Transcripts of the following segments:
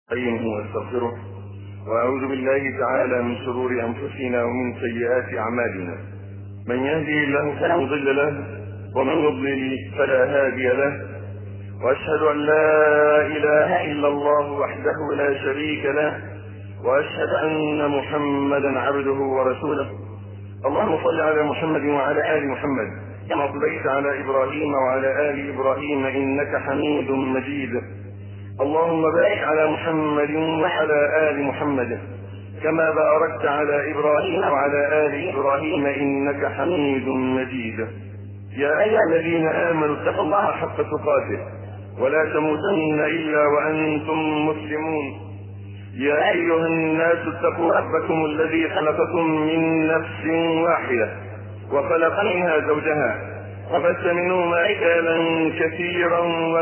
نستعينه ونستغفره وأعوذ بالله تعالى من شرور أنفسنا ومن سيئات أعمالنا من يهدي الله فلا مضل له ومن يضلل فلا هادي له وأشهد أن لا إله إلا الله وحده لا شريك له وأشهد أن محمدا عبده ورسوله اللهم صل على محمد وعلى آل محمد كما صليت على إبراهيم وعلى آل إبراهيم إنك حميد مجيد اللهم بارك على محمد وعلى آل محمد كما باركت على إبراهيم وعلى آل إبراهيم إنك حميد مجيد يا أيها الذين آمنوا اتقوا الله حق تقاته ولا تموتن إلا وأنتم مسلمون يا أيها الناس اتقوا ربكم الذي خلقكم من نفس واحدة وخلق منها زوجها وبث منهما رجالا كثيرا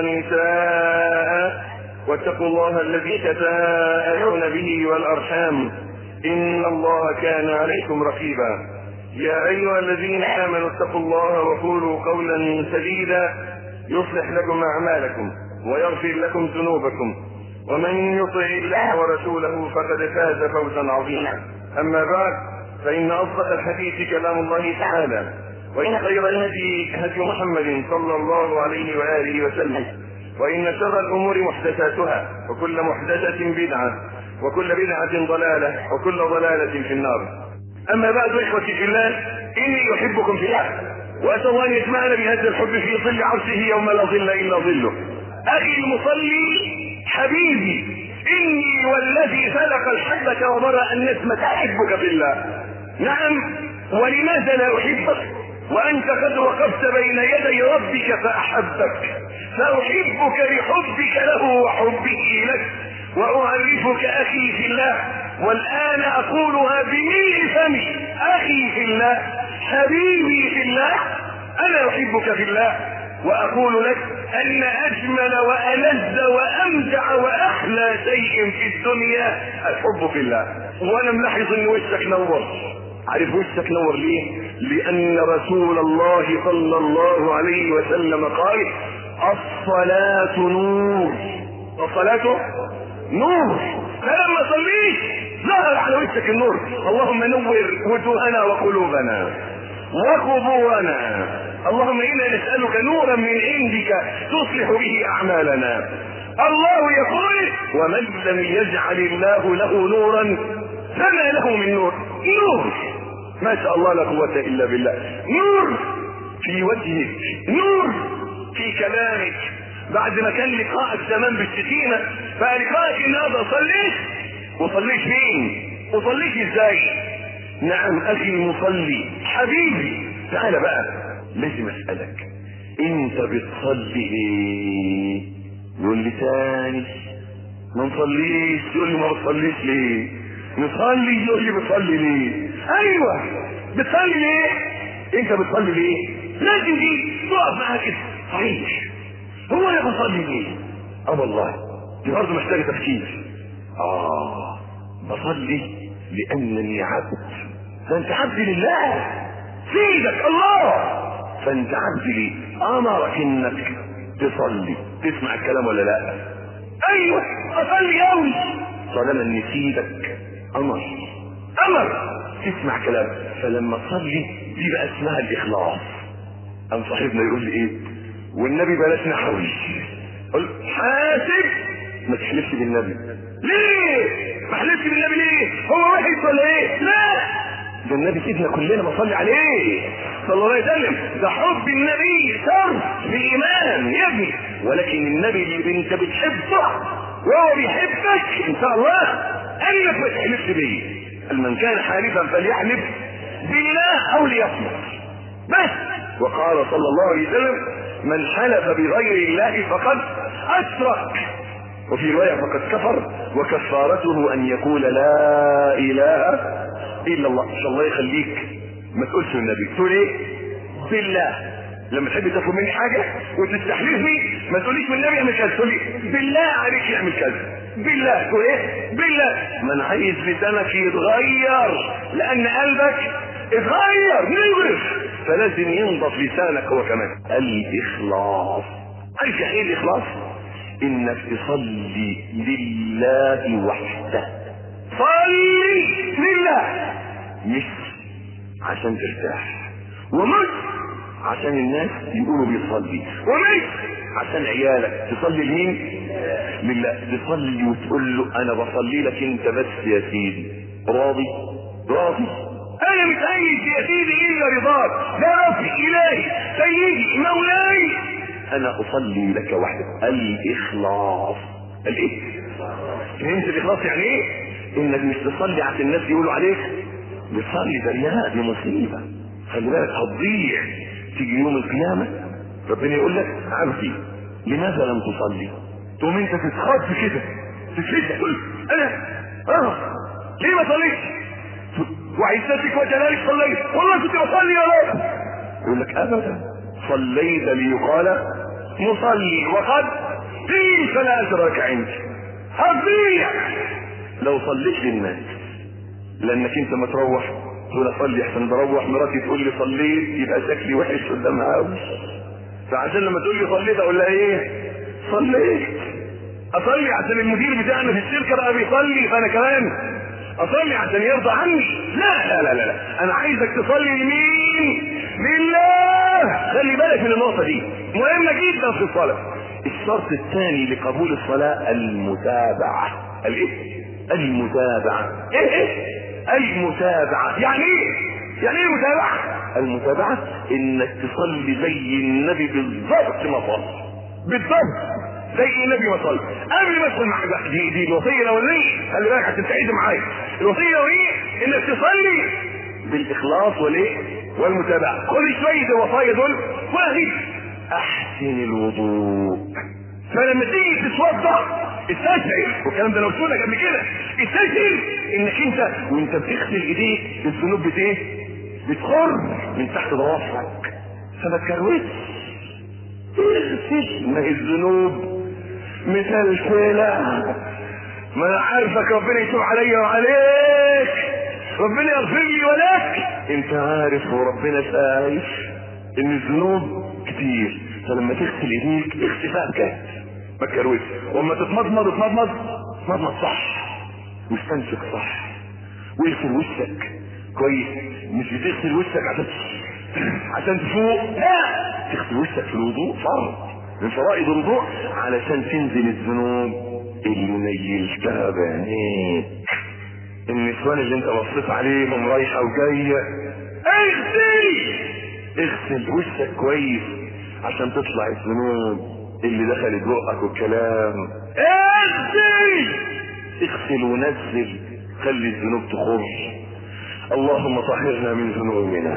ونساء واتقوا الله الذي تساءلون به والارحام ان الله كان عليكم رقيبا يا ايها الذين امنوا اتقوا الله وقولوا قولا سديدا يصلح لكم اعمالكم ويغفر لكم ذنوبكم ومن يطع الله ورسوله فقد فاز فوزا عظيما اما بعد فان اصدق الحديث كلام الله تعالى وان خير الهدي هدي محمد صلى الله عليه واله وسلم وإن شر الأمور محدثاتها وكل محدثة بدعة وكل بدعة ضلالة وكل ضلالة في النار أما بعد إخوتي في الله إني أحبكم في الله وأسأل الله أن يجمعنا بهذا الحب في ظل عرشه يوم لا ظل إلا ظله أخي المصلي حبيبي إني والذي خلق الحبة وبرأ النسمة أحبك في الله نعم ولماذا لا أحبك وأنت قد وقفت بين يدي ربك فأحبك فأحبك لحبك له وحبه لك وأعرفك أخي في الله والآن أقولها بملء فمي أخي في الله حبيبي في الله أنا أحبك في الله وأقول لك أن أجمل وألذ وأمتع وأحلى شيء في الدنيا الحب في الله وأنا ملاحظ إن وشك نور عارف وشك نور ليه؟ لأن رسول الله صلى الله عليه وسلم قال الصلاة نور الصلاة نور فلما صليت ظهر على وشك النور اللهم نور وجوهنا وقلوبنا وقبورنا اللهم انا نسألك نورا من عندك تصلح به اعمالنا الله يقول ومن لم يجعل الله له نورا فما له من نور نور ما شاء الله لا قوة الا بالله نور في وجهك نور في كلامك بعد ما كان لقائك زمان بالشتيمة فلقائك النهارده صليت وصليت فين وصليت ازاي نعم اخي المصلي حبيبي تعال بقى لازم اسألك انت بتصلي ايه يقول لي تاني ما نصليش يقول لي ما بتصليش ليه نصلي يقول لي بتصلي ليه ايوه بتصلي ليه انت بتصلي ليه لازم دي تقف معاك كده صحيح هو انا بصلي ليه اه والله دي برضه محتاجه تفكير اه بصلي لانني عبد فانت عبد لله سيدك الله فانت عبد لي امرك انك تصلي تسمع الكلام ولا لا ايوه اصلي قوي طالما ان سيدك امر امر تسمع كلام فلما تصلي دي بقى اسمها الاخلاص قام صاحبنا يقول لي ايه والنبي بلاش نحوي قل حاسب ما تحلفش بالنبي ليه ما حلفش بالنبي ليه هو وحش ولا ايه لا ده النبي سيدنا كلنا بنصلي عليه صلى الله عليه وسلم ده حب النبي شرط في الايمان يا ابني ولكن النبي اللي انت بتحبه وهو بيحبك ان شاء الله قال لك ما تحلفش بيه قال من كان حالفا فليحلف بالله او ليصمت بس وقال صلى الله عليه وسلم من حلف بغير الله فقد اشرك وفي رواية فقد كفر وكفارته ان يقول لا اله الا الله ان شاء الله يخليك ما تقولش النبي تقول ايه بالله لما تحب تاخد مني حاجة وتستحلفني ما تقوليش من النبي اعمل كذا تقول لي بالله عليك اعمل كذا بالله تقول ايه بالله من عايز لسانك يتغير لان قلبك اتغير نغرف فلازم ينضف لسانك هو كمان الاخلاص عارف يعني ايه الاخلاص انك تصلي لله وحده صلي لله مش عشان ترتاح ومش عشان الناس يقولوا بيصلي ومش عشان عيالك تصلي لمين لله تصلي وتقول له انا بصلي لك انت بس يا سيدي راضي راضي انا مش عايز يا سيدي الا رضاك يا ربي الهي سيدي مولاي انا اصلي لك وحدك الاخلاص الايه فهمت الاخلاص يعني ايه انك مش تصلي عشان الناس يقولوا عليك بتصلي ده رياء دي مصيبه خلي بالك هتضيع تيجي يوم القيامه ربنا يقول لك عبدي لماذا لم تصلي تقوم انت تتخض كده تتفزع تقول انا اه ليه ما صليتش وعزتك وجلالك صليت والله كنت بصلي يا رب يقول لك ابدا صليت ليقال مصلي وقد قيل فلا اجرك عندي هتضيع لو صليت للناس لانك انت ما تروح تقول اصلي احسن بروح مراتي تقول لي صليت يبقى شكلي وحش قدامها قوي فعشان لما تقول لي صليت اقول لها ايه صليت اصلي عشان المدير بتاعنا في الشركه بقى بيصلي فانا كمان اصلي عشان يرضى عني لا لا لا لا, لا. انا عايزك تصلي لمين لله خلي بالك من النقطه دي مهمه جدا في الصلاه الشرط الثاني لقبول الصلاه المتابعه الايه المتابعه ايه ايه المتابعه يعني ايه يعني ايه المتابعه المتابعه انك تصلي زي النبي بالظبط ما صلى بالظبط زي النبي ما صلى قبل ما ادخل معاك دي دي الوصيه الاولانيه خلي بالك عشان تعيد معايا الوصيه الاولانيه انك تصلي بالاخلاص والايه والمتابعه خد شويه الوصايا دول واحد احسن الوضوء فلما تيجي تتوضا استشعر والكلام ده لو قلت لك قبل كده استشعر انك انت وانت بتغسل ايديك الذنوب بت ايه؟ بتخر من تحت ضوافرك فما تكروتش اغسل ما هي الذنوب مسلسلة ما انا عارفك ربنا يتوب عليا وعليك ربنا يغفر لي ولك انت عارف وربنا شايف ان الذنوب كتير فلما تغسل ايديك اغسلها بجد ما تكروتش واما تتمضمض تتمضمض تتمضمض صح واستنشق صح واغسل وشك كويس مش بتغسل وشك عشان عشان تفوق لا تغسل وشك في الوضوء فرض من فرائض الوضوء علشان تنزل الذنوب اللي نيلتها بعينيك النسوان اللي انت بصيت عليهم رايحه وجايه اغسل اغسل وشك كويس عشان تطلع الذنوب اللي دخلت بقك والكلام اغسل اغسل ونزل خلي الذنوب تخر اللهم طهرنا من ذنوبنا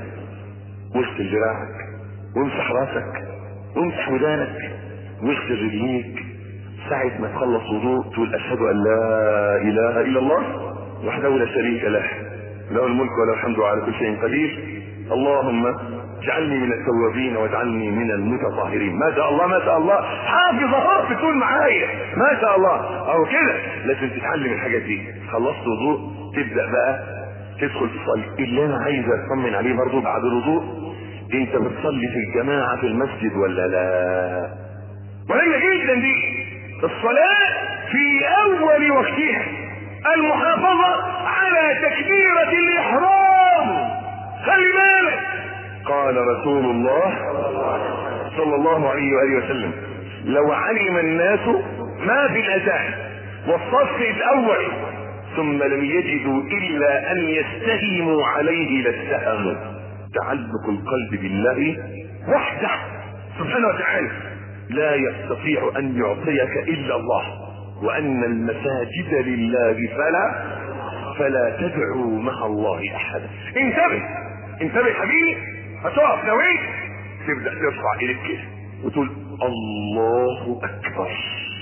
واغسل دراعك وامسح راسك وامسح ودانك واغسل رجليك ساعة ما تخلص وضوء تقول أشهد أن لا إله إلا الله وحده لا شريك له له الملك وله الحمد على كل شيء قدير اللهم اجعلني من التوابين واجعلني من المتطهرين ما شاء الله ما شاء الله حافظ اهو بتقول معايا ما شاء الله اهو كده لازم تتعلم الحاجات دي خلصت وضوء تبدا بقى تدخل تصلي اللي انا عايز اطمن عليه برضه بعد الوضوء انت بتصلي في الجماعه في المسجد ولا لا مهمه جدا دي الصلاه في اول وقتها المحافظه على تكبيره الاحرام خلي بالك قال رسول الله صلى الله عليه واله وسلم لو علم الناس ما في الاذان والصف الاول ثم لم يجدوا الا ان يستهموا عليه لاستهموا تعلق القلب بالله وحده سبحانه وتعالى لا يستطيع ان يعطيك الا الله وان المساجد لله فلا فلا تدعوا مع الله احدا انتبه انتبه حبيبي هتقف نويت تبدا ترفع ايدك كده وتقول الله اكبر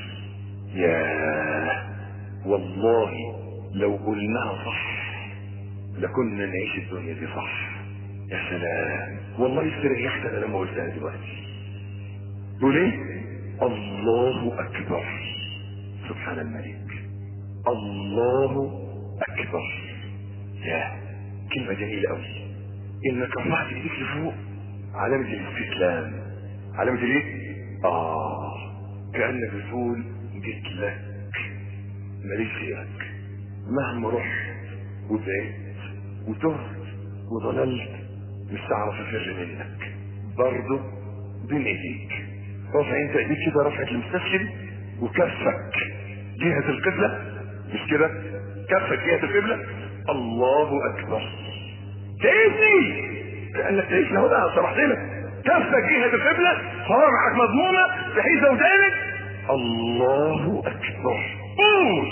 يا والله لو قلناها صح لكنا نعيش الدنيا دي صح يا سلام والله استريحت انا لما قلتها دلوقتي تقول ايه الله اكبر سبحان الملك الله اكبر يا كلمه جميله قوي انك رفعت ايديك لفوق علامه الاستسلام علامه الايه اه كانك بتقول جيت لك ماليش غيرك مهما رحت وبعدت وتهت وضللت مش هعرف افر منك برضه بين ايديك رافع انت ايديك كده رفعة المستسلم وكفك جهة القبلة مش كده كفك جهة القبلة الله اكبر تعيشني كانك تعيش له بقى شرحت لك كفك جهة القبلة صوابعك مضمونة بحيث ودانك الله اكبر قول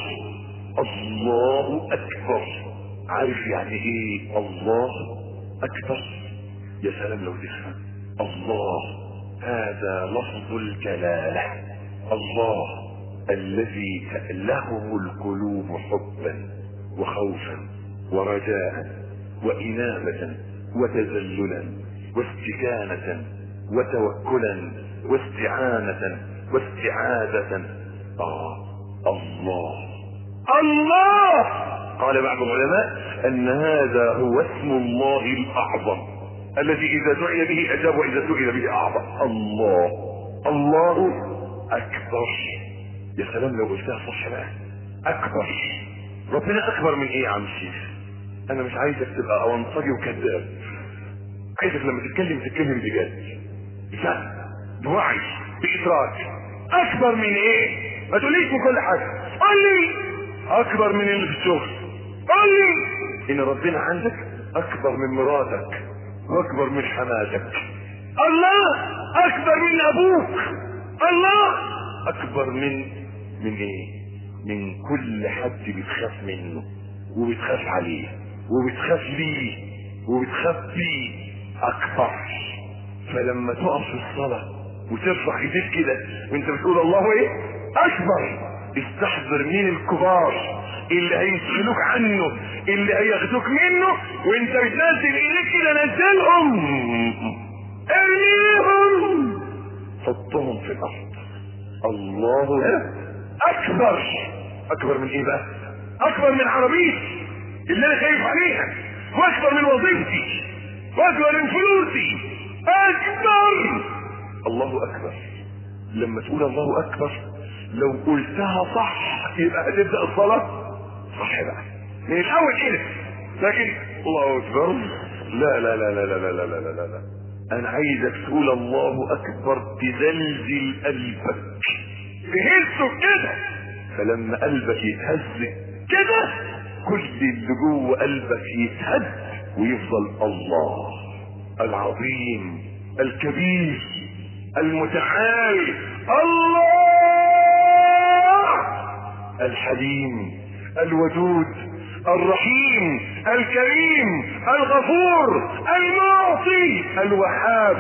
الله اكبر عارف يعني ايه الله اكبر يا سلام لو تفهم الله هذا لفظ الجلالة الله الذي تألهه القلوب حبا وخوفا ورجاء وإنابة وتذللا واستكانة وتوكلا واستعانة واستعاذة آه الله الله قال بعض العلماء ان هذا هو اسم الله الاعظم الذي اذا دعي به اجاب واذا سئل به اعظم الله الله اكبر يا سلام لو قلتها صح بقى اكبر ربنا اكبر من ايه يا عم الشيخ انا مش عايزك تبقى اونطجي وكذاب عايزك لما تتكلم تتكلم بجد بجد بوعي بادراك اكبر من ايه ما تقوليش من كل حاجه قول لي اكبر من اللي في الشغل قول لي ان ربنا عندك اكبر من مراتك واكبر من حماتك الله اكبر من ابوك الله اكبر من من ايه من كل حد بتخاف منه وبتخاف عليه وبتخاف ليه وبتخاف فيه اكبر فلما تقف في الصلاة وترفع ايديك كده وانت بتقول الله ايه اكبر استحضر مين الكبار اللي هيسألوك عنه اللي هياخدوك منه وانت بتنزل ايديك كده نزلهم ارميهم حطهم في الارض الله اكبر اكبر من ايه بقى اكبر من عربيتي اللي انا خايف عليها واكبر من وظيفتي واكبر من فلوسي اكبر الله اكبر لما تقول الله اكبر لو قلتها صح يبقى هتبدا الصلاه صح بقى من الاول كده لكن الله اكبر لا لا لا لا لا لا لا لا لا, لا. انا عايزك تقول الله اكبر تزلزل قلبك تهزه كده فلما قلبك يتهز كده كل اللي جوه قلبك يتهز ويفضل الله العظيم الكبير المتعال الله الحليم الودود الرحيم الكريم الغفور المعطي الوهاب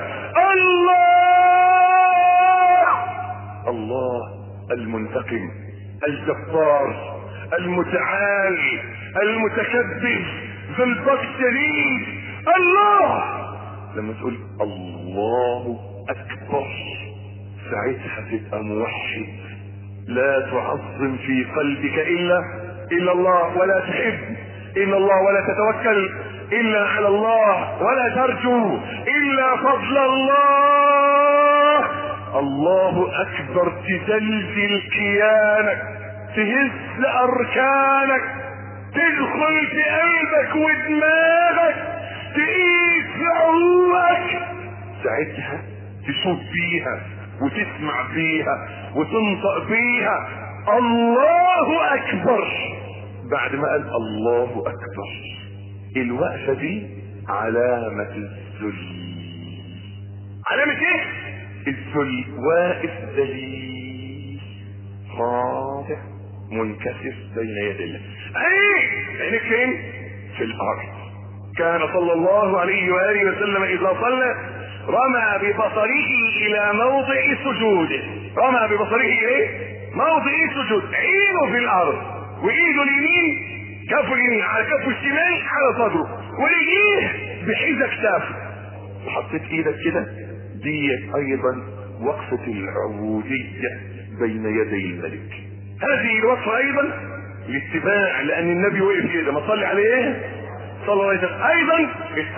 الله الله المنتقم الجبار المتعال المتكبر ذو البطش الشديد الله لما تقول الله اكبر ساعتها تبقى موحد لا تعظم في قلبك الا الا الله ولا تحب الا الله ولا تتوكل الا على الله ولا ترجو الا فضل الله الله اكبر تزلزل كيانك تهز اركانك تدخل في قلبك ودماغك تقيس في عروقك ساعتها تشوف فيها وتسمع فيها وتنطق فيها الله اكبر بعد ما قال الله اكبر الوقفه دي علامه الذل علامه ايه الذل واقف ذليل خاضع منكسر بين يدي الله ايه عينك فين في الارض كان صلى الله عليه واله وسلم اذا صلى رمى ببصره الى موضع سجوده رمى ببصره ايه موضع سجود عينه في الارض وايده اليمين كفه اليمين على كفه الشمال على صدره ورجليه بحيز كتافه وحطيت ايدك كده ديت ايضا وقفة العبودية بين يدي الملك هذه الوقفة ايضا الاتباع لان النبي وقف كده ما صلي عليه صلى الله عليه وسلم ايضا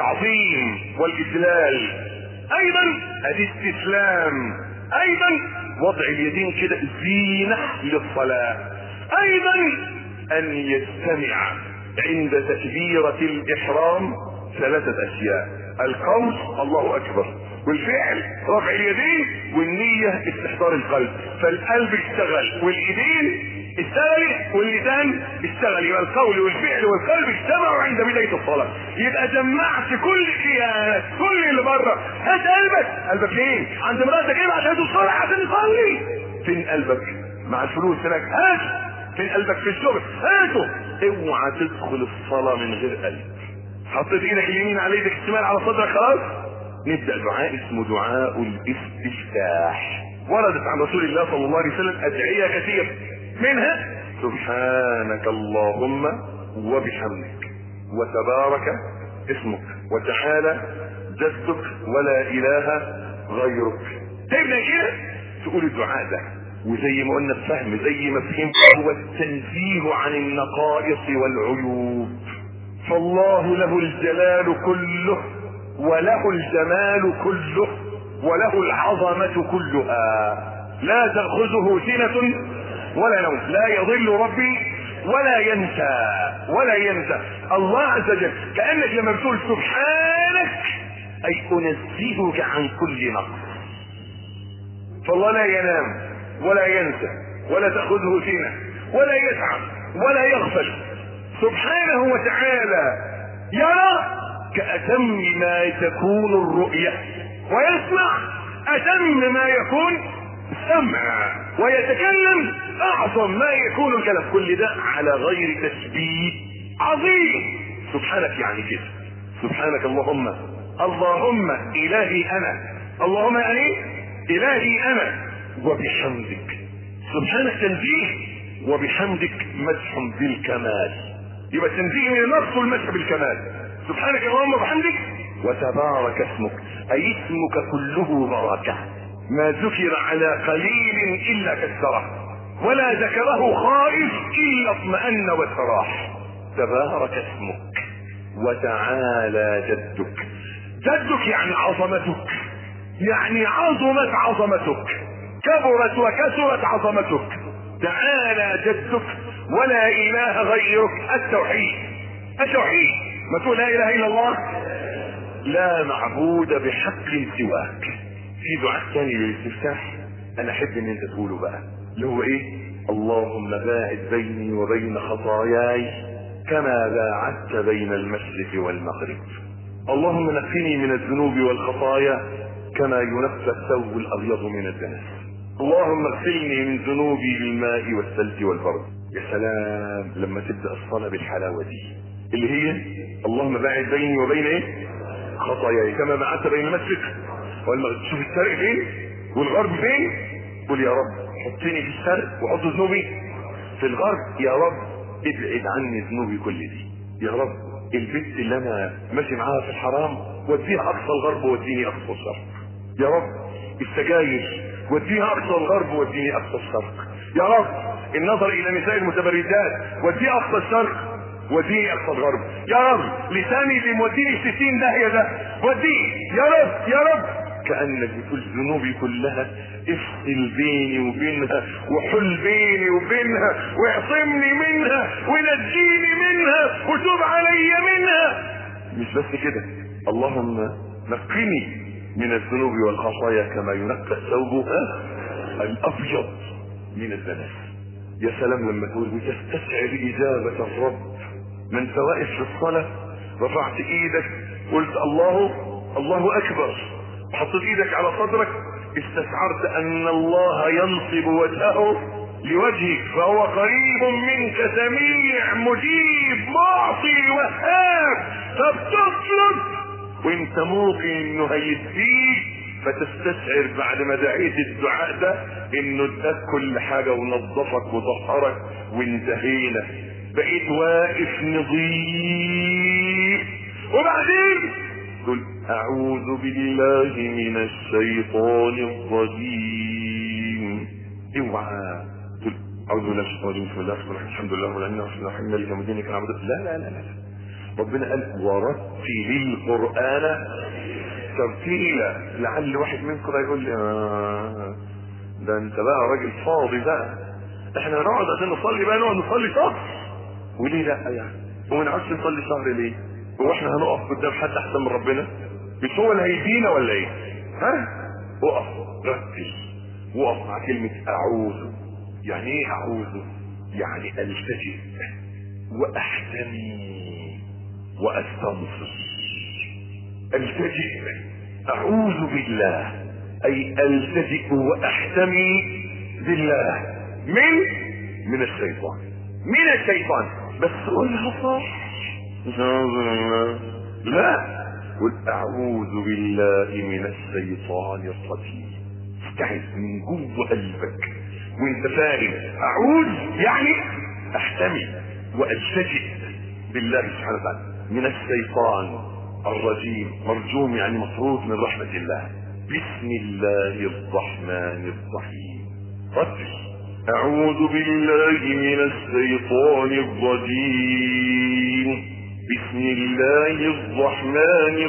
التعظيم والاجلال ايضا الاستسلام ايضا وضع اليدين كده زينة للصلاة ايضا ان يستمع عند تكبيرة الاحرام ثلاثة اشياء القول الله اكبر والفعل رفع اليدين والنية استحضار القلب فالقلب اشتغل والايدين اشتغل واللسان اشتغل يبقى القول والفعل والقلب اجتمعوا عند بداية الصلاة يبقى جمعت كل خيانات كل اللي بره هات قلبك قلبك فين عند مراتك ايه عشان تصلي عشان تصلي فين قلبك مع الفلوس هناك هات فين قلبك في الشغل هاته اوعى تدخل الصلاة من غير قلب حطيت ايدك اليمين على ايدك الشمال على صدرك خلاص نبدأ دعاء اسمه دعاء الاستفتاح وردت عن رسول الله صلى الله عليه وسلم ادعية كثيرة منها سبحانك اللهم وبحمدك وتبارك اسمك وتعالى جدك ولا اله غيرك تبدا كده تقول الدعاء ده وزي ما قلنا الفهم زي ما فهمت هو التنزيه عن النقائص والعيوب فالله له الجلال كله وله الجمال كله وله العظمة كلها لا تأخذه سنة ولا نوم لا يضل ربي ولا ينسى ولا ينسى الله عز وجل كأنك لما بتقول سبحانك أي أنزهك عن كل نقص فالله لا ينام ولا ينسى ولا تأخذه سنة ولا يتعب ولا يغفل سبحانه وتعالى يرى كأتم ما تكون الرؤية ويسمع أتم ما يكون سمع ويتكلم أعظم ما يكون الكلام كل ده على غير تشبيه عظيم سبحانك يعني كده سبحانك اللهم اللهم إلهي أنا اللهم يعني إلهي أنا وبحمدك سبحانك تنزيه وبحمدك مدح بالكمال يبقى التنزيه من النقص والمدح بالكمال سبحانك اللهم وبحمدك وتبارك اسمك اي اسمك كله بركه ما ذكر على قليل الا كسره ولا ذكره خائف الا اطمأن وتراح تبارك اسمك وتعالى جدك جدك يعني عظمتك يعني عظمت عظمتك كبرت وكثرت عظمتك تعالى جدك ولا اله غيرك التوحيد التوحيد ما تقول لا اله الا الله لا معبود بحق سواك في دعاء ثاني للاستفتاح انا احب ان انت تقوله بقى اللي هو ايه اللهم باعد بيني وبين خطاياي كما باعدت بين المشرق والمغرب اللهم نقني من الذنوب والخطايا كما ينقى الثوب الابيض من الدنس اللهم اغسلني من ذنوبي بالماء والثلج والبرد يا سلام لما تبدا الصلاه بالحلاوه دي اللي هي اللهم باعد بيني وبين ايه خطاياي كما بعدت بين المشرق والمغرب شوف الشرق فين والغرب فين قول يا رب حطني في الشرق وحط ذنوبي في الغرب يا رب ابعد عني ذنوبي كل دي يا رب البنت اللي انا ماشي معاها في الحرام وديها اقصى الغرب ووديني اقصى الشرق يا رب السجاير وديها اقصى الغرب ووديني اقصى الشرق يا رب النظر الى نساء المتبرجات وديه اقصى الشرق وديني اقصى الغرب يا رب لساني اللي موديني 60 داهيه ده وديه يا رب يا رب كانك بتقول ذنوبي كلها افصل بيني وبينها وحل بيني وبينها واعصمني منها ونجيني منها وتوب علي منها مش بس كده اللهم نقني من الذنوب والخطايا كما ينقى الثوب الابيض من الدنس يا سلام لما تقول وتستشعر اجابه الرب من انت واقف في الصلاه رفعت ايدك قلت الله الله اكبر حطيت ايدك على صدرك استشعرت ان الله ينصب وجهه لوجهك فهو قريب منك سميع مجيب معطي وهاب فبتطلب وانت موقن انه هيديك فتستشعر بعد ما دعيت الدعاء ده انه اداك كل حاجه ونظفك وطهرك وانتهينا بقيت واقف نظيف وبعدين قل اعوذ بالله من الشيطان الرجيم اوعى قل اعوذ بالله من الشيطان الرجيم بسم الله الرحمن الرحيم الحمد لله رب العالمين والرحمن الرحيم مالك يوم الدين نعبد لا لا لا لا ربنا قال ورتل القران ترتيلا لعل واحد منكم يقول لي آه ده انت بقى راجل فاضي بقى احنا هنقعد عشان نصلي بقى نقعد نصلي شهر وليه لا يعني وما نقعدش نصلي شهر ليه هو احنا هنقف قدام حد احسن من ربنا مش هو اللي هيدينا ولا ايه ها اقف ركز وقف مع كلمة اعوذ يعني ايه اعوذ يعني التجئ واحتمي واستنصر التجئ اعوذ بالله اي التجئ واحتمي بالله من من الشيطان من الشيطان بس قولها صح مش أعوذ بالله لا قل اعوذ بالله من الشيطان الرجيم استعذ من جوه قلبك وانت فاهم اعوذ يعني احتمي والتجئ بالله سبحانه وتعالى من الشيطان الرجيم مرجوم يعني مطرود من رحمة الله بسم الله الرحمن الرحيم ركز أعوذ بالله من الشيطان الرجيم بسم الله الرحمن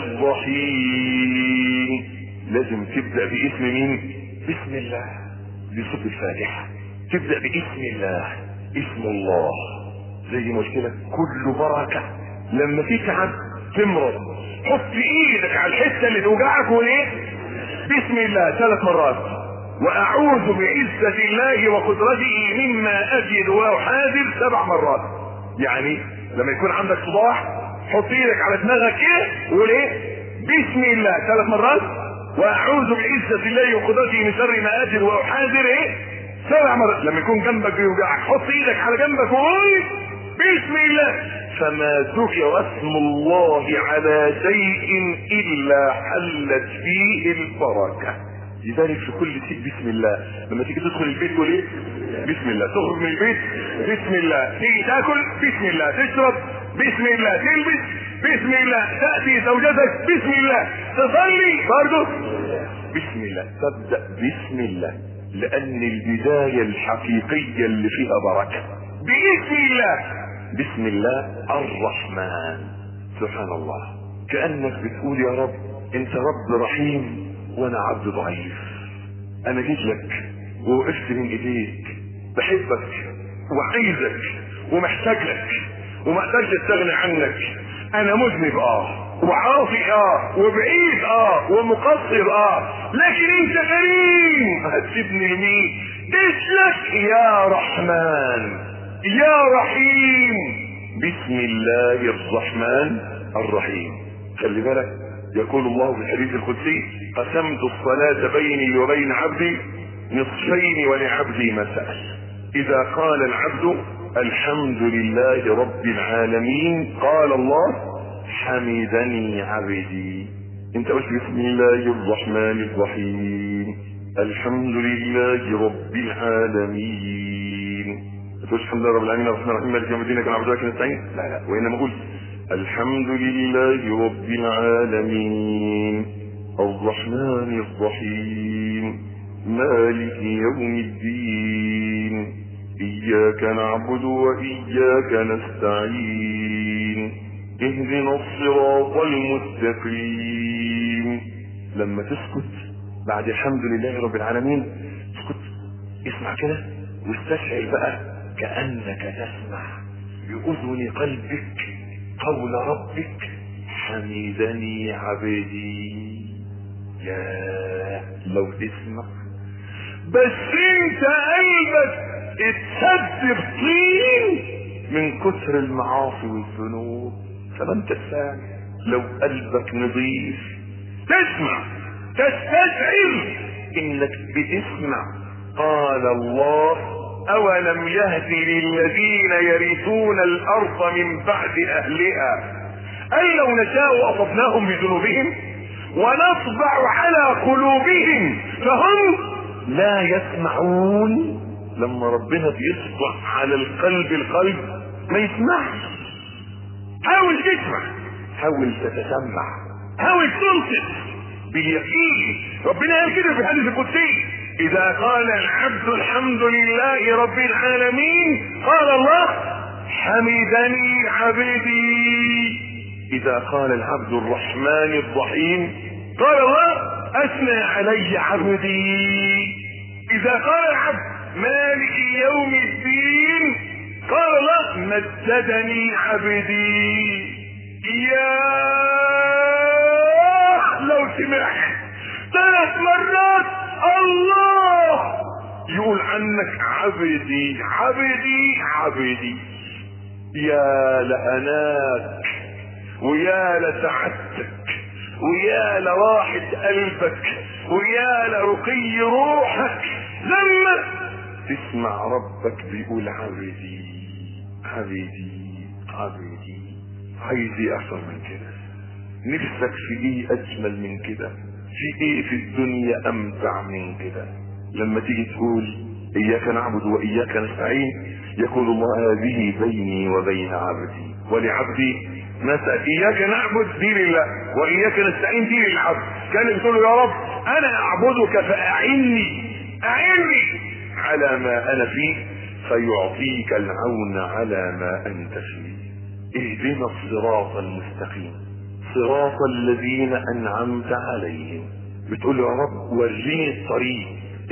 الرحيم لازم تبدأ باسم مين بسم الله دي صوت الفاتحة تبدأ باسم الله اسم الله زي ما قلت لك كل بركة لما تتعب تمرض حط ايدك على الحتة اللي توجعك وليه بسم الله ثلاث مرات واعوذ بعزة الله وقدرته مما اجد واحاذر سبع مرات يعني لما يكون عندك صداع حط ايدك على دماغك ايه وقول ايه بسم الله ثلاث مرات واعوذ بعزة الله وقدرته من شر ما اجد واحاذر ايه سبع مرات لما يكون جنبك بيوجعك حط ايدك على جنبك وقول بسم الله فما ذكر اسم الله على شيء الا حلت فيه البركه لذلك في كل شيء بسم الله لما تيجي تدخل البيت تقول ايه بسم الله تخرج من البيت بسم الله تيجي تاكل بسم الله تشرب بسم الله تلبس بسم الله تاتي زوجتك بسم الله تصلي برضه بسم الله تبدا بسم الله لان البدايه الحقيقيه اللي فيها بركه باسم الله بسم الله الرحمن سبحان الله كانك بتقول يا رب انت رب رحيم وانا عبد ضعيف انا جيت لك ووقفت بين ايديك بحبك وعايزك ومحتاج لك وما اقدرش استغنى عنك انا مذنب اه وعاصي اه وبعيد اه ومقصر اه لكن انت كريم هتسيبني لمين اسلك يا رحمن يا رحيم بسم الله الرحمن الرحيم خلي بالك يقول الله في الحديث القدسي قسمت الصلاة بيني وبين عبدي نصفين ولعبدي ما سأل إذا قال العبد الحمد لله رب العالمين قال الله حمدني عبدي انت قلت بسم الله الرحمن الرحيم الحمد لله رب العالمين تقولش الحمد لله رب العالمين الرحمن الرحيم مالك يوم الدين كان عبد الله نستعين لا لا وانما قلت الحمد لله رب العالمين الرحمن الرحيم مالك يوم الدين إياك نعبد وإياك نستعين اهدنا الصراط المستقيم لما تسكت بعد الحمد لله رب العالمين اسكت اسمع كده واستشعر بقى كأنك تسمع بأذن قلبك قول ربك حمدني عبدي يا لو تسمع بس انت قلبك اتسد بطين من كتر المعاصي والذنوب فما انت سامع لو قلبك نظيف تسمع تستشعر انك بتسمع قال الله اولم يهد للذين يرثون الارض من بعد اهلها ان لو نشاء اصبناهم بذنوبهم ونطبع على قلوبهم فهم لا يسمعون لما ربنا بيطبع على القلب القلب ما يسمعش حاول تسمع حاول تتسمع حاول تنصت باليقين ربنا قال كده في الحديث القدسي اذا قال العبد الحمد لله رب العالمين قال الله حمدني عبدي اذا قال العبد الرحمن الرحيم قال الله اثنى علي عبدي اذا قال العبد مالك يوم الدين قال الله مجدني عبدي يا لو سمعت ثلاث مرات الله يقول عنك عبدي عبدي عبدي يا لأناك ويا لسعادتك ويا لراحة قلبك ويا لرقي روحك لما تسمع ربك بيقول عبدي عبدي عبدي عايز ايه اكتر من كده نفسك في ايه اجمل من كده في ايه في الدنيا امتع من كده لما تيجي تقول اياك نعبد واياك نستعين يقول الله هذه بيني وبين عبدي ولعبدي ما سأل اياك نعبد دي لله واياك نستعين دي للعبد كان بتقول له يا رب انا اعبدك فاعني اعني على ما انا فيه فيعطيك العون على ما انت فيه اهدنا الصراط المستقيم صراط الذين انعمت عليهم بتقول له يا رب وريني الطريق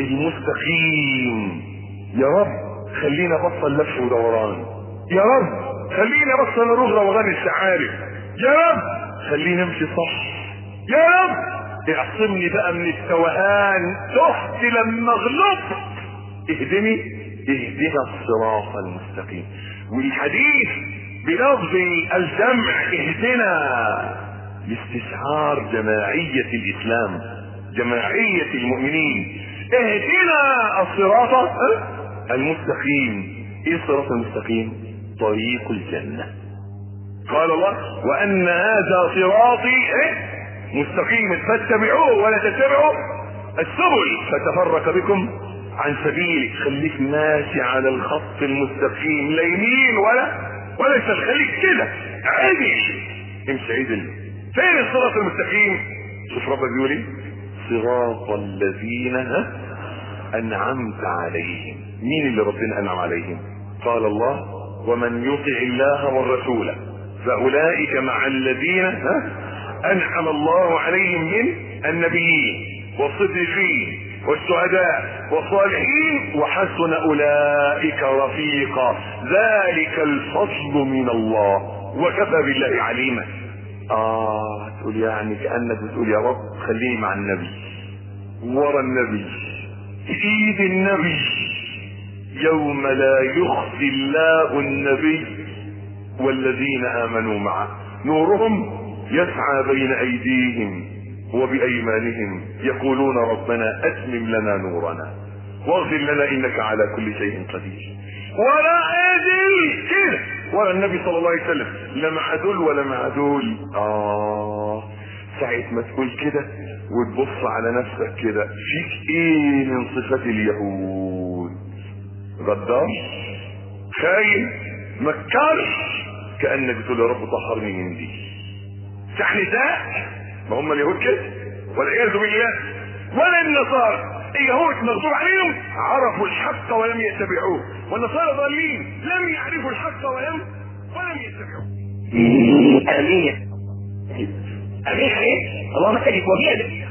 المستقيم يا رب خلينا بطل لف ودوران يا رب خلينا بطل اروح روغان السعارف يا رب خلينا امشي صح يا رب اعصمني بقى من التوهان تحت لما غلطت اهدني اهدنا الصراط المستقيم والحديث بلفظ الجمع اهدنا لاستشعار جماعية الاسلام جماعية المؤمنين اهدنا الصراط المستقيم ايه الصراط المستقيم طريق الجنة قال الله وان هذا صراطي ايه مستقيم فاتبعوه ولا تتبعوا السبل فتفرق بكم عن سبيلك خليك ماشي على الخط المستقيم لا يمين ولا ولا يسار خليك كده عدل امشي عدل فين الصراط المستقيم شوف ربك بيقول ايه صراط الذين ها انعمت عليهم مين اللي ربنا انعم عليهم قال الله ومن يطع الله والرسول فاولئك مع الذين ها انعم الله عليهم من النبيين والصديقين والشهداء والصالحين وحسن اولئك رفيقا ذلك الفضل من الله وكفى بالله عليما اه تقول يعني كانك بتقول يا رب خليني مع النبي ورا النبي في ايد النبي يوم لا يخزي الله النبي والذين امنوا معه نورهم يسعى بين ايديهم وبايمانهم يقولون ربنا اتمم لنا نورنا واغفر لنا انك على كل شيء قدير ولا ادري كده ولا النبي صلى الله عليه وسلم لا مع دول ولا مع دول اه ساعة ما تقول كده وتبص على نفسك كده فيك ايه من صفات اليهود غدار خاين مكار كانك بتقول يا رب طهرني من دي سحنساء ما هم اليهود كده والعياذ بالله ولا النصارى اليهود مغضوب عليهم عرفوا الحق ولم يتبعوه والنصارى ضالين لم يعرفوا الحق ولم ولم يتبعوه امين امين امين اللهم سلك وبيدك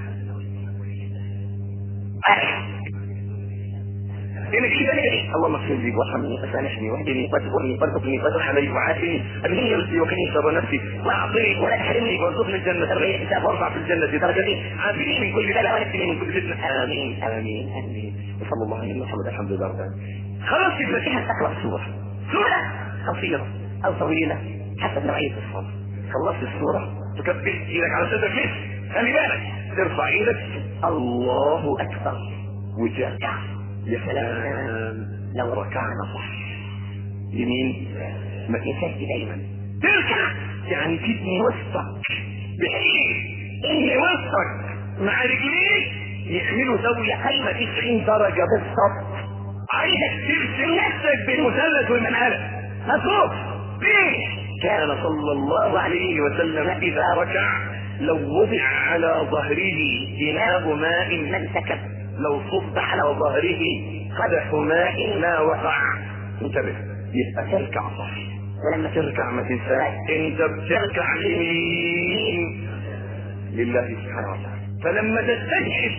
انك في بالك اللهم اغفر لي وارحمني وسامحني واهدني واجبرني وارزقني وارحمني وعافني ابني نفسي وكني شر نفسي واعطني ولا تحرمني وارزقني الجنه ترغي حساب وارفع في الجنه درجتي عافني من كل بلاء واكفني من كل فتنه امين امين امين وصلى الله على محمد الحمد لله رب العالمين خلاص تفاتيح تقرا سوره سوره قصيره او طويله حسب نوعيه الصلاه خلصت السوره تكبر ايدك على صدرك ليه خلي بالك ترفع ايدك الله اكبر وترجع يا سلام لو ركعنا صح يمين ما تنساش دايما تركع يعني تبني وسطك بحيث ان وسطك مع رجليك يعملوا زاوية قايمة 90 درجة بالظبط عايزك ترسم نفسك بالمثلث والمنهلة مفروض ليه؟ كان صلى الله عليه وسلم إذا ركع لو وضع على ظهره إناء ماء لم تكب لو صب على ظهره قدح ماء ما وقع انتبه يبقى تركع صح ولما تركع ما تنساش انت بتركع لمين لله سبحانه وتعالى فلما تستشهد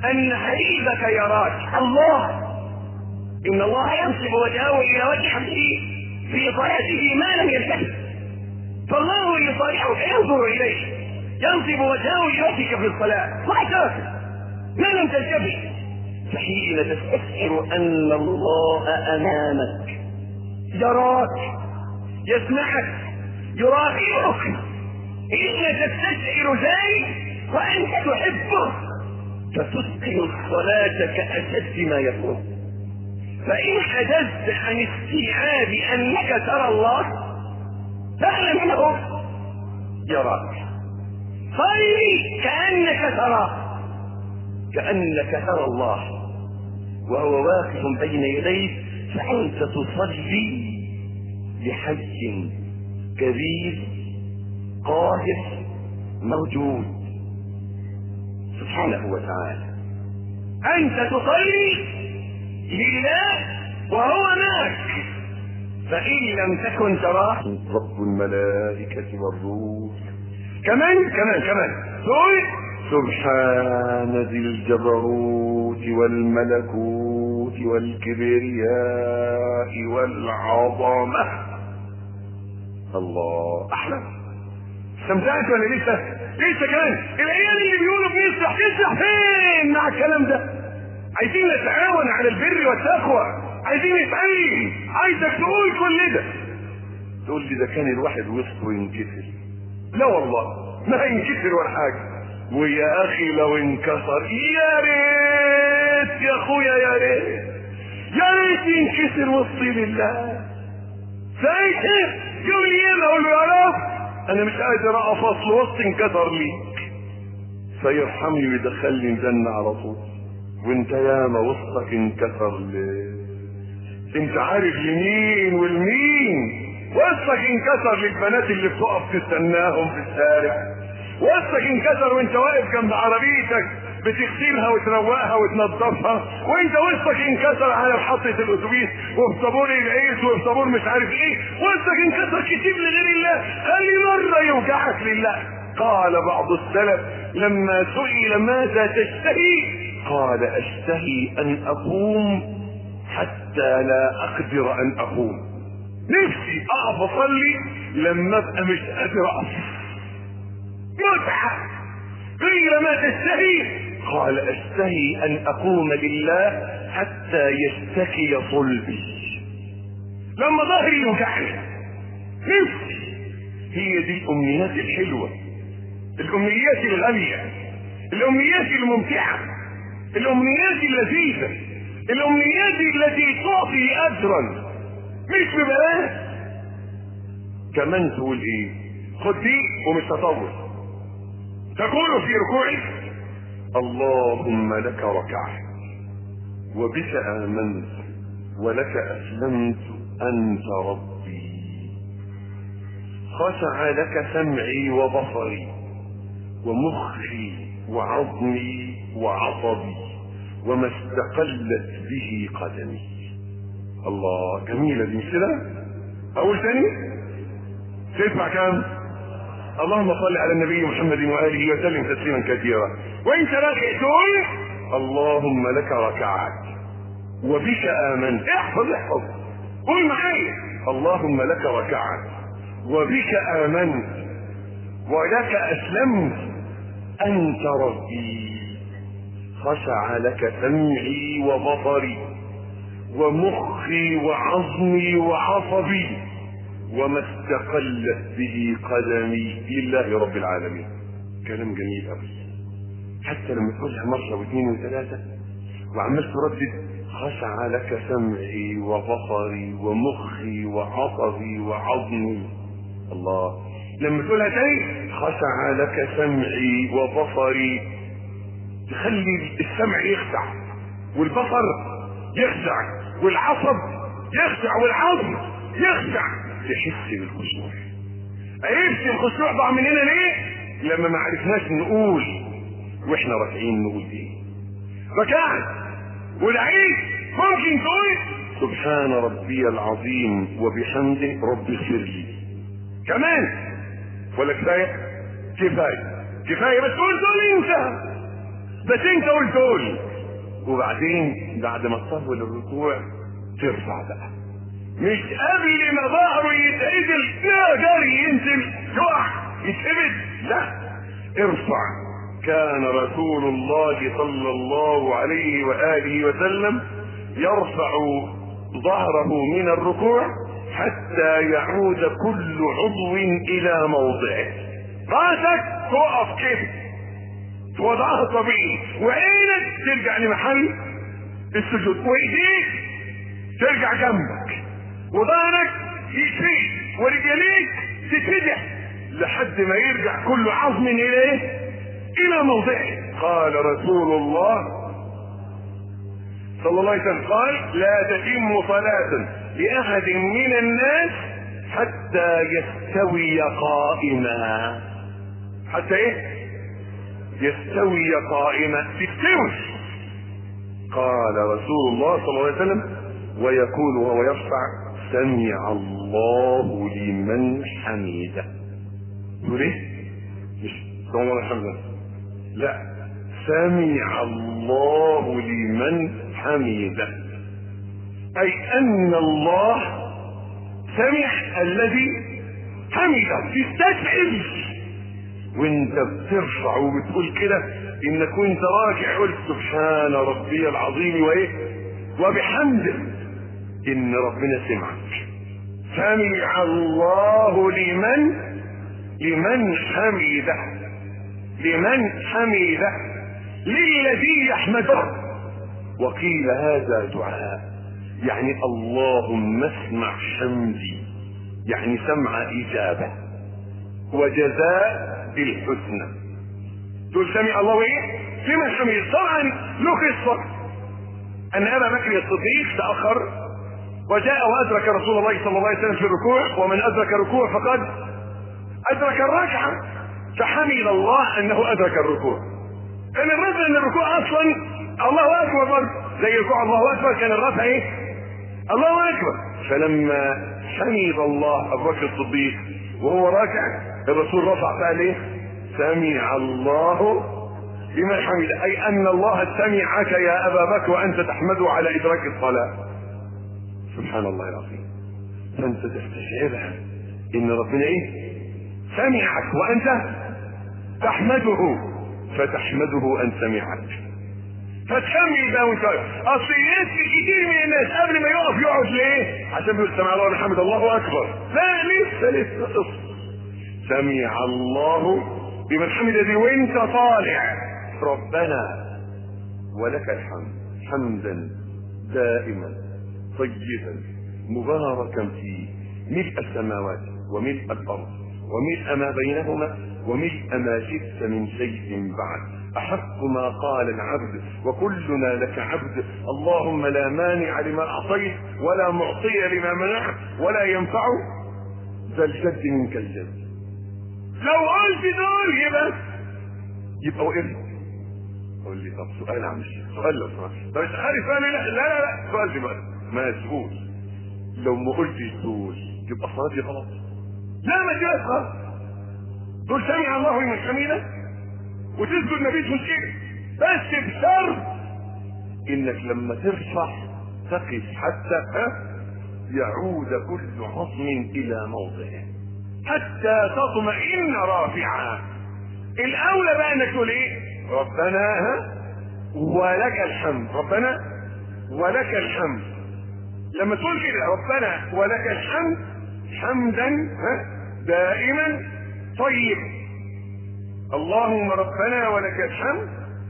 ان حبيبك يراك الله ان الله ينصب وجهه الى وجه حبيبه في صلاته ما لم يلتفت فالله يصالحك ينظر اليك ينصب وجهه لوجهك في الصلاه وحشرك ما لم تلتفت فحين تستشعر ان الله امامك يراك يسمعك يراقبك حين تستشعر ذلك وانت تحبه فتتقن الصلاة كأشد ما يكون فإن حدثت عن استيعاب أنك ترى الله فاعلم أنه يراك صلي كأنك تراه كأنك ترى الله وهو واقف بين يديك فأنت تصلي لحي كبير قاهر موجود سبحانه وتعالى أنت تصلي لله وهو معك فإن لم تكن تراه رب الملائكة والروح كمان كمان كمان تقول سبحان ذي الجبروت والملكوت والكبرياء والعظمة الله أحلى استمتعت ولا لسه؟ لسه كمان العيال اللي بيقولوا بنسرح تسرح فين مع الكلام ده؟ عايزين نتعاون على البر والتقوى عايزين نتعلم عايزك تقول كل ده تقول لي ده كان الواحد وسطه ينكسر لا والله ما ينكسر ولا حاجه ويا اخي لو انكسر يا ريت يا اخويا يا ريت يا ريت ينكسر وسطي لله ساعتها يقول لي ايه اقول له يا رب انا مش قادر اقف اصل وسطي انكسر ليك فيرحمني ويدخلني الجنة على طول وانت ياما وسطك انكسر ليه انت عارف لمين والمين وسطك انكسر للبنات اللي بتقف تستناهم في الشارع وسطك انكسر وانت واقف جنب عربيتك بتغسلها وتروقها وتنظفها وانت وسطك انكسر على محطة الاتوبيس وفي طابور العيش وفي طابور مش عارف ايه وسطك انكسر كتير لغير الله خلي مرة يوجعك لله قال بعض السلف لما سئل ماذا تشتهي قال اشتهي ان اقوم حتى لا اقدر ان اقوم نفسي اقف اصلي لما ابقى مش قادر اقف متعه قيل ما تشتهي قال اشتهي ان اقوم لله حتى يشتكي صلبي لما ظهري يوجعني نفسي هي دي الامنيات الحلوه الامنيات الغاليه الامنيات الممتعه الامنيات اللذيذه الامنيات التي تعطي اجرا مش ببلاش كمان تقول ايه خد دي ومش تطول تقول في ركوعك اللهم لك ركعت وبك امنت ولك اسلمت انت ربي خشع لك سمعي وبصري ومخي وعظمي وعصبي وما استقلت به قدمي الله جميلة دي مش كده اقول تاني تدفع كام اللهم صل على النبي محمد واله وسلم تسليما كثيرا وانت راكع تقول اللهم لك ركعت وبك امنت احفظ احفظ قول معايا اللهم لك ركعت وبك امنت ولك اسلمت انت ربي خشع لك سمعي وبصري ومخي وعظمي وعصبي وما استقلت به قدمي لله رب العالمين كلام جميل قوي حتى لما تقولها مرة واثنين وثلاثة وعمال تردد خشع لك سمعي وبصري ومخي وعصبي وعظمي الله لما تقولها تاني خشع لك سمعي وبصري تخلي السمع يخشع والبصر يخشع والعصب يخشع والعظم يخشع تحس بالخشوع عرفت الخشوع ضاع مننا ليه لما ما عرفناش نقول واحنا راكعين نقول ايه ركعت ودعيت ممكن تقول سبحان ربي العظيم وبحمده رب اغفر لي كمان ولا كفايه كفايه كفايه بس قول تقول انت بس انت قلت قول وبعدين بعد ما تطول الركوع ترفع بقى مش قبل ما ظهره يتعدل يا جري ينزل يقع يتهبد لا ارفع كان رسول الله صلى الله عليه واله وسلم يرفع ظهره من الركوع حتى يعود كل عضو الى موضعه راسك تقف كده في وضعها الطبيعي وعينك ترجع لمحل السجود وايديك ترجع جنبك وظهرك يشيل ورجليك تتفتح لحد ما يرجع كل عظم اليه الى موضعه قال رسول الله صلى الله عليه وسلم قال لا تتم صلاة لأحد من الناس حتى يستوي قائما حتى ايه يستوي قائما تستوي قال رسول الله صلى الله عليه وسلم ويقول وهو يرفع سمع الله لمن حمده يقول ايه مش سمع الله حمده لا سمع الله لمن حمده اي ان الله سمع الذي حمده تستشعر وانت بترفع وبتقول كده انك وانت راجع قلت سبحان ربي العظيم وايه وبحمده ان ربنا سمعك سمع الله لمن لمن حمده لمن حمده للذي يحمده وقيل هذا دعاء يعني اللهم اسمع حمدي يعني سمع اجابه وجزاء بالحسنى تقول سمع الله ايه لمن حمده طبعا له قصه ان ابا بكر الصديق تاخر وجاء وادرك رسول الله صلى الله عليه وسلم في الركوع ومن ادرك الركوع فقد ادرك الركعه فحمد الله انه ادرك الركوع كان الرفع ان الركوع اصلا الله اكبر برضه زي ركوع الله اكبر كان الرفع ايه الله اكبر فلما حمد الله ابو بكر الصديق وهو راكع الرسول رفع فقال ايه سمع الله لمن حمد اي ان الله سمعك يا ابا بكر وانت تحمده على ادراك الصلاه سبحان الله العظيم فانت تستشعرها ان ربنا ايه سمعك وانت تحمده فتحمده ان سمعك فتكمل بقى وانت اصل يسمع كتير من الناس قبل ما يقف يقعد ليه؟ عشان بيقول سمع الله الحمد الله اكبر لا لسه لسه اصبر سمع الله بمن حمد دي وانت طالع ربنا ولك الحمد حمدا دائما طيبا مباركا فيه ملء السماوات وملء الارض وملء ما بينهما وملء ما شئت من شيء بعد احق ما قال العبد وكلنا لك عبد اللهم لا مانع لما اعطيت ولا معطي لما منعت ولا ينفع ذا الجد منك الجد لو قلت دول يبقى يبقى وقفت قول لي طب سؤال عم الشيخ سؤال لو سمحت طب مش عارف انا لا لا لا, لا. سؤال دلوقتي مسؤول لو ما قلتش دول يبقى صلاتي غلط لا ما جاش غلط دول سمع الله لمن حميده وتسجد النبي في كده بس بشرط انك لما ترفع تقف حتى ها يعود كل عظم الى موضعه حتى تطمئن رافعا الاولى بقى انك تقول ايه ربنا ها ولك الحمد ربنا ولك الحمد لما تقول كده ربنا ولك الحمد حمدا ها دائما طيبا اللهم ربنا ولك الحمد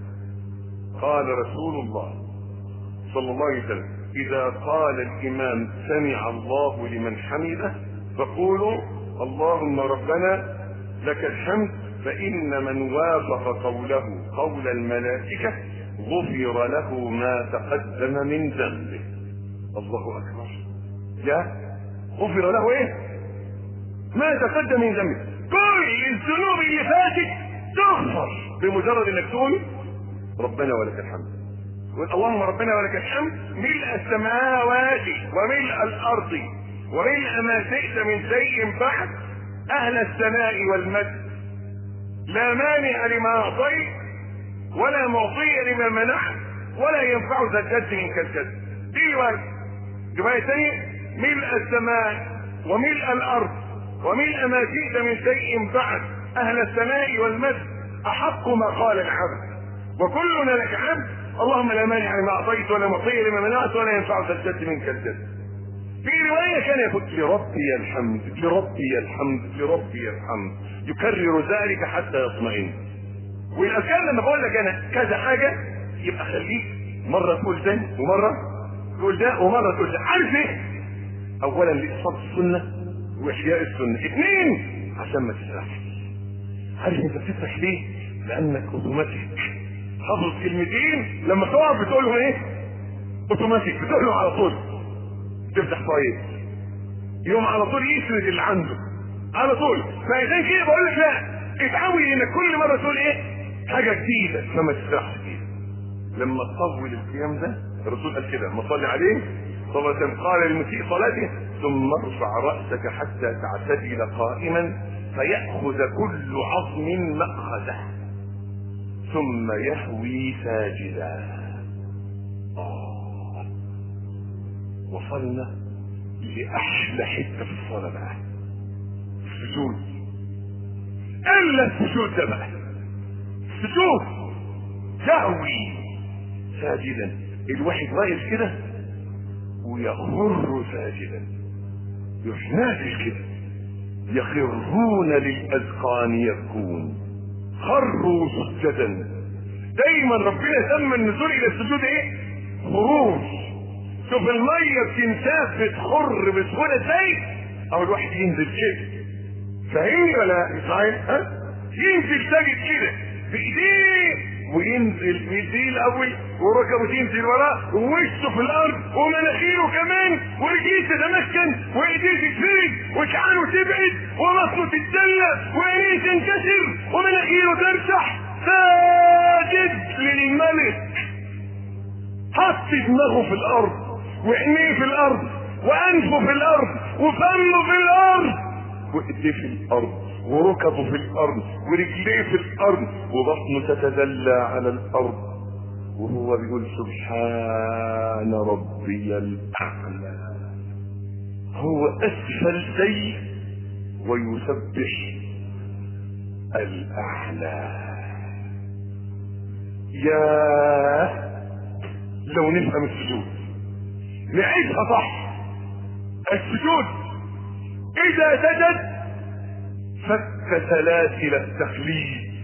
قال رسول الله صلى الله عليه وسلم اذا قال الامام سمع الله لمن حمده فقولوا اللهم ربنا لك الحمد فان من وافق قوله قول الملائكه غفر له ما تقدم من ذنبه الله اكبر يا غفر له ايه ما تقدم من ذنبه كل الذنوب اللي فاتت تغفر بمجرد انك تقول ربنا ولك الحمد اللهم ربنا ولك الحمد ملء السماوات وملء الارض وملء ما شئت من شيء بعد اهل الثناء والمجد لا مانع لما اعطيت ولا معطي لما منعت ولا ينفع ذا الجد منك الجد دي رواية رواية ثانية ملء السماء وملء الأرض وملء ما شئت من شيء بعد أهل السماء والمجد أحق ما قال العبد وكلنا لك عبد اللهم لا مانع لما أعطيت ولا معطي لما منعت ولا ينفع ذا الجد منك الجد في رواية كان يقول لربي الحمد لربي الحمد لربي الحمد يكرر ذلك حتى يطمئن والأذكار لما بقول لك أنا كذا حاجة يبقى خليك مرة تقول ده ومرة تقول ده ومرة تقول ده عارف ايه؟ أولا لإصابة السنة وإحياء السنة اثنين عشان ما تسرحش عارف انت بتسرح ليه؟ لأنك أوتوماتيك حافظ كلمتين لما تقع بتقولهم ايه؟ أوتوماتيك بتقولهم على طول تفتح فايل يوم على طول يسند اللي عنده على طول فعشان كده بقول لك لا اتعود انك كل مره تقول ايه حاجه جديده فما تسرحش فيها لما تطول القيام ده الرسول قال كده لما صلي عليه صلى الله عليه وسلم قال للمسيء صلاته ثم ارفع راسك حتى تعتدل قائما فياخذ كل عظم ماخذه ثم يهوي ساجدا وصلنا لأحلى حتة في الصلاة بقى السجود إلا السجود ده بقى السجود يهوي ساجدا الواحد واقف كده ويخر ساجدا يروح نازل كده يخرون للأذقان يبكون خروا سجدا دايما ربنا سمى النزول إلى السجود إيه؟ خروج شوف الميه بتنساف بتخر بسهوله ازاي او الواحد ينزل كده فاهمني ولا صحيح ها ينزل ساجد كده بايديه وينزل بايديه الاول وركبه تنزل وراه ووشه في الارض ومناخيره كمان ورجليه تتمكن وايديه تتفرد وشعانه تبعد وبطنه تتدلى وعينيه تنكسر ومناخيره ترشح ساجد للملك حط دماغه في الارض وعينيه في الارض وانفه في الارض وفمه في الارض وايديه في الارض وركبه في الارض ورجليه في الارض وبطنه تتدلى على الارض وهو بيقول سبحان ربي الاعلى هو اسفل شيء ويسبح الاعلى يا لو نفهم السجود نعيشها صح السجود اذا سجد فك سلاسل التخليد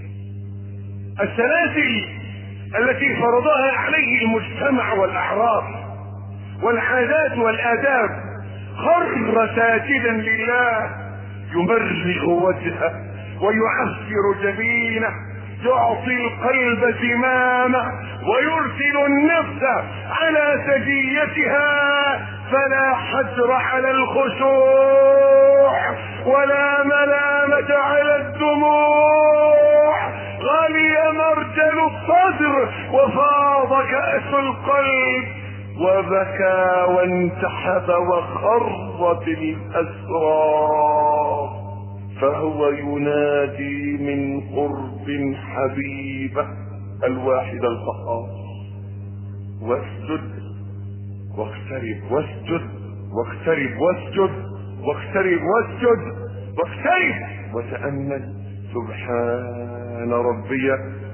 السلاسل التي فرضها عليه المجتمع والاعراف والعادات والاداب خر ساجدا لله يمرغ وجهه ويعفر جبينه يعطي القلب زمامه ويرسل النفس على سجيتها فلا حجر على الخشوع ولا ملامة على الدموع غلي مرجل الصدر وفاض كأس القلب وبكى وانتحب وخرت الأسرار فهو ينادي من قرب حبيبه الواحد القهار واسجد واقترب واسجد واقترب واسجد واقترب واسجد واقترب وتأمل سبحان ربي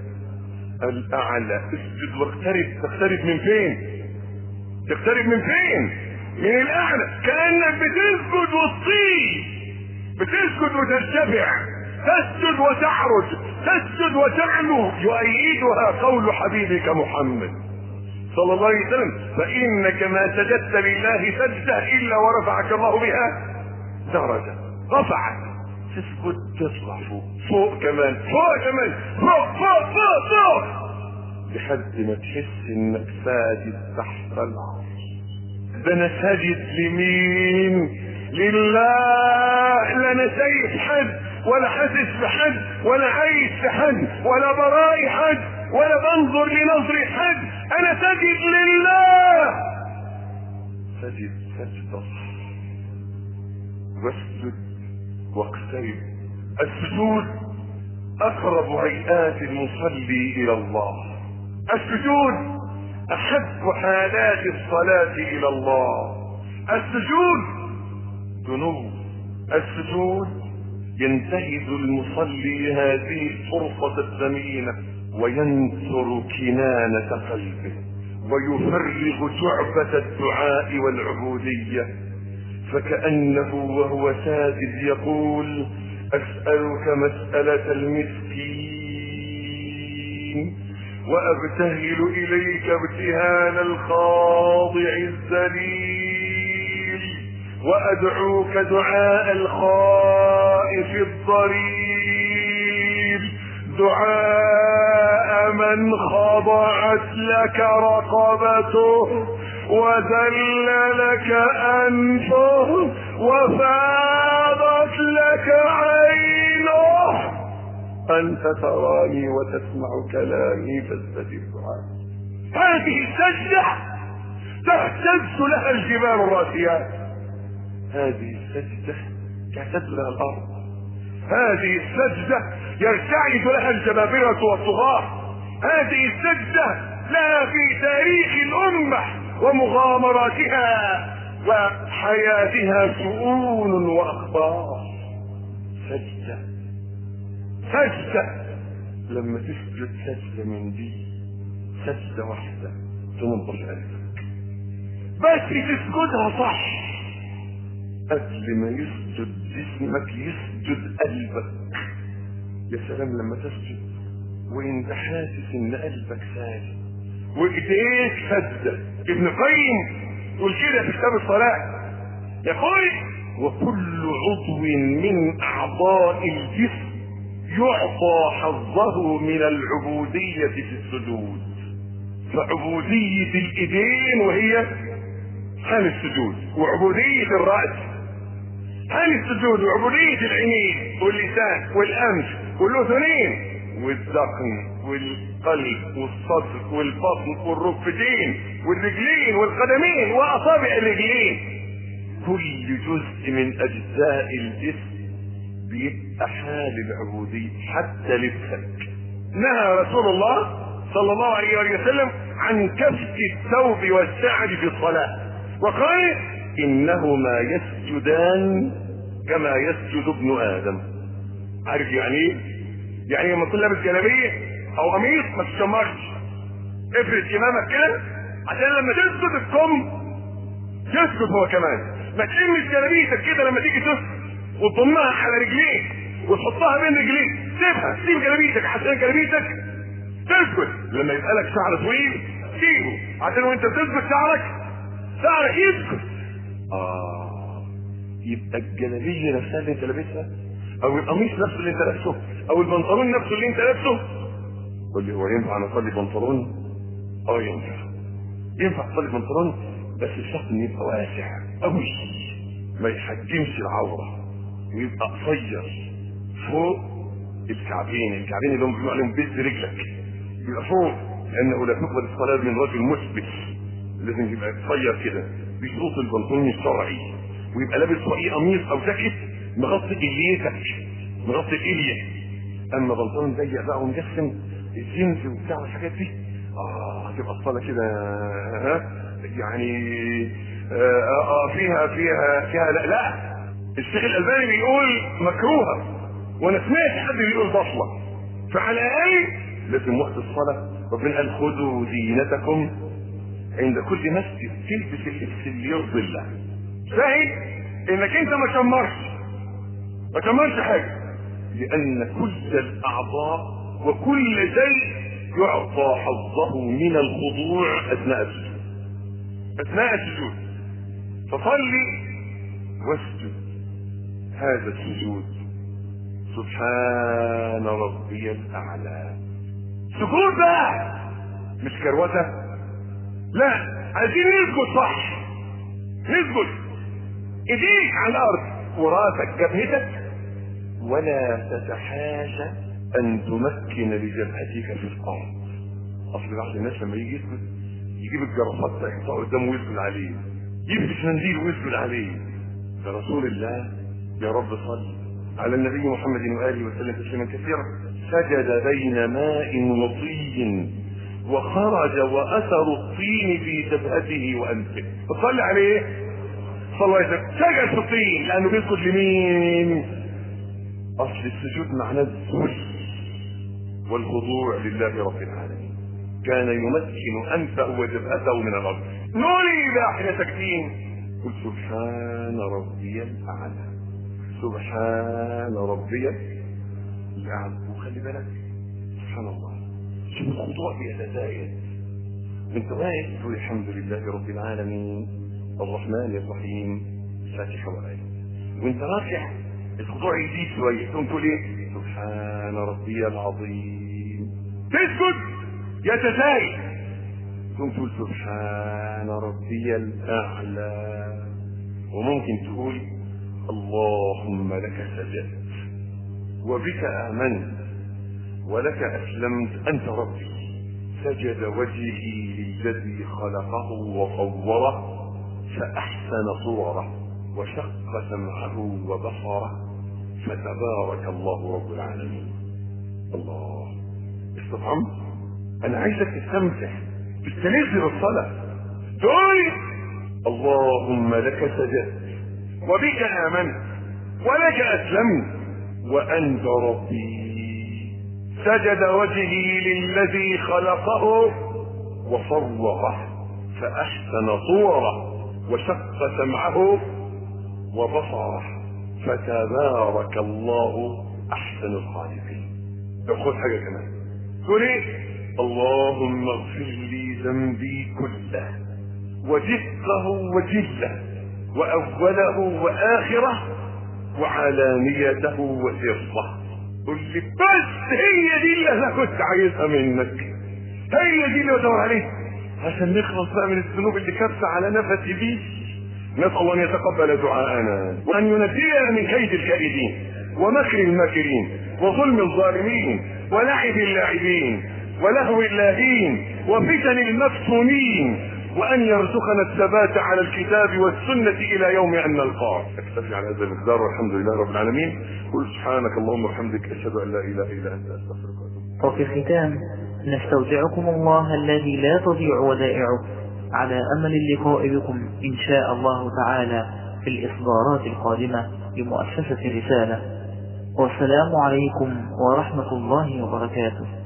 الأعلى اسجد واقترب تقترب من فين تقترب من فين من الأعلى كأنك بتسجد وتطير بتسجد وترتفع تسجد وتعرج تسجد وتعلو يؤيدها قول حبيبك محمد صلى الله عليه وسلم فإنك ما سجدت لله سجدة إلا ورفعك الله بها درجة رفعك تسجد تطلع فوق فوق كمان فوق كمان فوق فوق فوق فوق لحد ما تحس انك ساجد تحت العرش ده انا ساجد لمين لله لا انا شايف حد ولا حاسس بحد ولا عايش في حد ولا براي حد ولا بنظر لنظر حد انا ساجد لله سجد سجدة واسجد واقترب السجود اقرب هيئات المصلي الى الله السجود احب حالات الصلاة الى الله السجود ذنوب السجود ينتهز المصلي هذه الفرصة الثمينة وينثر كنانة قلبه ويفرغ شعبة الدعاء والعبودية فكأنه وهو ساجد يقول أسألك مسألة المسكين وأبتهل إليك ابتهال الخاضع الذليل وأدعوك دعاء الخائف الضرير دعاء من خضعت لك رقبته وذل لك أنفه وفاضت لك عينه أنت تراني وتسمع كلامي فاستجب دعائي هذه السجدة تهتز لها الجبال الراسيات هذه السجدة تهتز لها الأرض هذه السجدة يرتعد لها الجبابرة والطغاة هذه السجدة لها في تاريخ الأمة ومغامراتها وحياتها شؤون وأخبار سجدة سجدة لما تسجد سجدة من دي سجدة واحدة تنظف قلبك بس تسجدها صح قبل ما يسجد جسمك يسجد قلبك يا سلام لما تسجد وانت حاسس ان قلبك ساجد وايديك سجدة ابن قيم يقول كده في كتاب الصلاة يقول وكل عضو من اعضاء الجسم يعطى حظه من العبودية في السجود فعبودية الايدين وهي حال السجود وعبودية الرأس حال السجود وعبودية العينين واللسان والأنف والأذنين والذقن والقلب والصدر والبطن والركبتين والرجلين والقدمين وأصابع الرجلين كل جزء من أجزاء الجسم بيبقى حال العبودية حتى لبسك نهى رسول الله صلى الله عليه وسلم عن كفك الثوب والسعد في الصلاة وقال إنهما يسجدان كما يسجد ابن آدم عارف يعني ايه؟ يعني لما تكون لابس جلابية أو قميص ما تشمرش افرد إمامك كده عشان لما تسجد الكم يسجد هو كمان ما تلمش جلابيتك كده لما تيجي تسجد وتضمها على رجليك وتحطها بين رجليك سيبها سيب جلابيتك عشان جلابيتك تسجد لما يبقى لك شعر طويل سيبه عشان وانت بتسجد شعرك شعرك يسجد اه يبقى الجلابيه نفسها اللي انت لابسها او القميص نفسه اللي انت لابسه او البنطلون نفسه اللي انت لابسه قول لي هو ينفع نصلي بنطلون؟ اه ينفع ينفع تصلي بنطلون بس الشخص ان يبقى واسع قوي ما يحجمش العوره ويبقى قصير فوق الكعبين الكعبين اللي هم بيقولوا عليهم بيت رجلك يبقى فوق لانه لا تقبل الصلاه من رجل مثبت لازم يبقى قصير كده بشروط البنطلون الشرعي ويبقى لابس فوقيه قميص او جاكيت مغطي اليتك مغطي الاليه اما بنطلون ضيق بقى ومجسم الجنس وبتاع والحاجات دي اه هتبقى الصلاه كده ها يعني آه آه فيها فيها فيها لا لا الشيخ الالباني بيقول مكروهه وانا سمعت حد بيقول بطله فعلى الاقل لازم وقت الصلاه ربنا قال خذوا زينتكم عند كل مسجد تلبس اللبس اللي يرضي الله شاهد انك انت ما شمرش ما شمرش حاجه لان كل الاعضاء وكل شيء يعطى حظه من الخضوع اثناء السجود اثناء السجود فصلي واسجد هذا السجود سبحان ربي الاعلى سجود بقى مش كروته لا عايزين نسجد صح نسجد ايديك على الارض وراسك جبهتك ولا تتحاشى ان تمكن لجبهتك في الارض اصل بعض الناس لما يجي يسجد يجيب الجرافات ده يحطها قدامه ويسجد عليه يلبس منديل ويسجد عليه ده رسول الله يا رب صل على النبي محمد واله وسلم تسليما كثيرا سجد بين ماء وطي وخرج واثر الطين في جبهته وانفه فصلي عليه صلى الله عليه وسلم سجد في الطين لانه بيسجد لمين اصل السجود معناه الذل والخضوع لله رب العالمين كان يمكن انفه وجبهته من الارض نريد احنا ساكتين قل سبحان ربي الاعلى سبحان ربي الاعلى وخلي بالك سبحان الله شوف الخضوع بيتزايد انت واقف تقول الحمد لله رب العالمين الرحمن الرحيم فاتحه وايه وانت راكع الخضوع يزيد شويه تقوم تقول ايه سبحان ربي العظيم تسجد يتزايد تقوم تقول سبحان ربي الاعلى وممكن تقول اللهم لك سجدت وبك امنت ولك اسلمت انت ربي سجد وجهي للذي خلقه وصوره فاحسن صوره وشق سمعه وبصره فتبارك الله رب العالمين الله استطعمت انا عايزك تستمتع تستلذ بالصلاه تقول اللهم لك سجدت وبك امنت ولك اسلمت وانت ربي سجد وجهي للذي خلقه وصوره فاحسن صوره وشق سمعه وبصره فتبارك الله احسن الخالقين طب خد حاجه كمان تقول ايه اللهم اغفر لي ذنبي كله وجهه وجله واوله واخره وعلانيته وسره قل لي بس هي دي اللي انا كنت عايزها منك هي دي اللي بدور عليها عشان نخلص بقى من الذنوب اللي كبت على نفسي دي نسأل الله أن يتقبل دعاءنا وأن ينجينا من كيد الكائدين ومكر الماكرين وظلم الظالمين ولعب اللاعبين ولهو اللاهين وفتن المفتونين وأن يرزقنا الثبات على الكتاب والسنة إلى يوم أن نلقاه أكتفي على هذا المقدار والحمد لله رب العالمين قل سبحانك اللهم وبحمدك أشهد أن لا إله إلا أنت أستغفرك وأتوب وفي الختام نستودعكم الله الذي لا تضيع ودائعه على أمل اللقاء بكم إن شاء الله تعالى في الإصدارات القادمة لمؤسسة رسالة والسلام عليكم ورحمة الله وبركاته